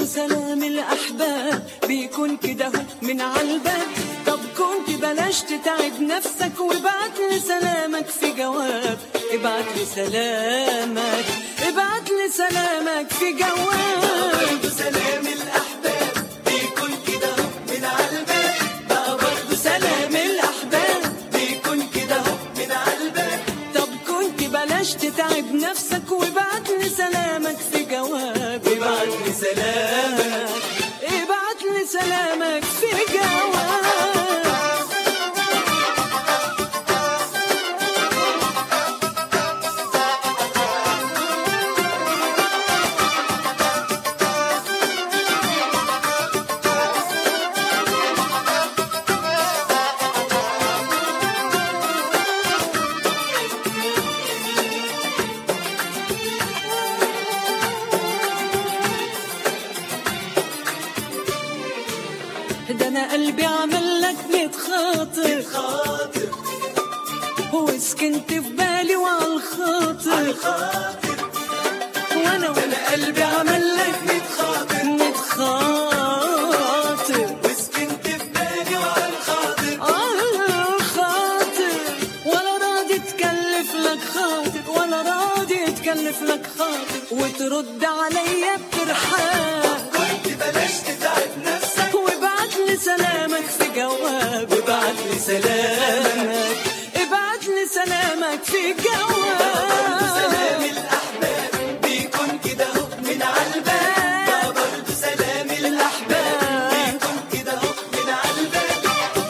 سلام الأحباب بيكون كده هو من عالباب طب كنت بلاش تتعب نفسك وابعت لي سلامك في جواب ابعت لي سلامك ابعت لي سلامك في جواب سلام الأحباب بيكون كده هو من عالباب بقى برضه سلام الأحباب بيكون كده هو من عالباب طب كنت بلاش تتعب نفسك وابعت لي سلامك في جواب ابعت لي سلامك ابعت لي سلامك في جواب ده انا قلبي عمل لك ميت خاطر خاطر وسكنت في بالي وعلى الخاطر خاطر وانا أنا قلبي عمل لك ميت خاطر ميت خاطر وسكنت في بالي وعلى الخاطر على الخاطر ولا راضي تكلف لك خاطر ولا راضي تكلف لك خاطر وترد عليا بترحاب كنت بلاش تتعب نفسك وابعت لي سلامك في جواب وابعت لي سلامك ابعت لي سلامك في سلام جواب الأحباب بيكون كده هو من عالباب بقى برضه سلام الأحباب بيكون كده هو من عالباب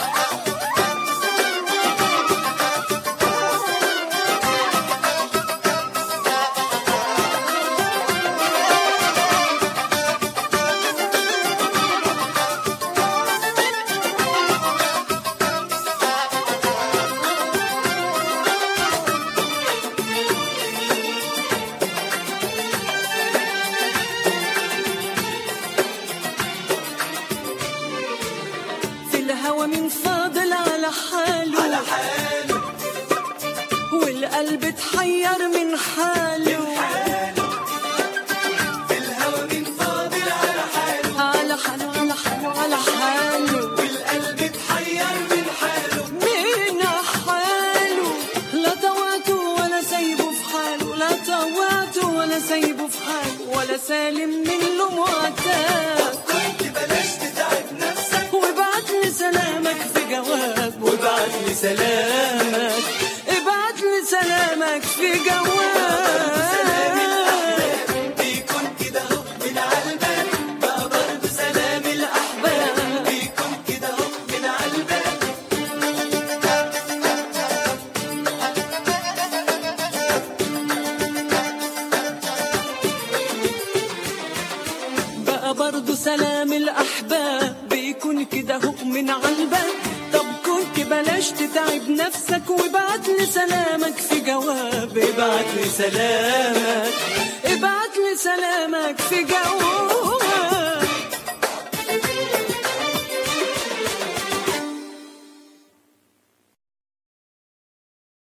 في الهوى من فاضل على حاله على حاله والقلب اتحير من حاله حاله في الهوى من فاضل على حاله على حاله على حاله على حاله والقلب اتحير من حاله من حاله لا طوعته ولا سايبه في حاله لا طوعته ولا سايبه في حاله ولا سالم منه معتاد كنت بلاش تتعب نفسك وابعت لي سلامك في جواب وابعت لي سلامك ابعت لي سلامك في جواب سلام الأحباب بيكون كده هو من عالباب بقى برضه سلام الأحباب بيكون كده هو من عالباب بقى برضو سلام الأحباب بيكون كده هو من عالباب طب كنت بلاش تتعب نفسك وابعت لي سلامك في جواب ابعت لي سلامك ابعت لي سلامك في جواب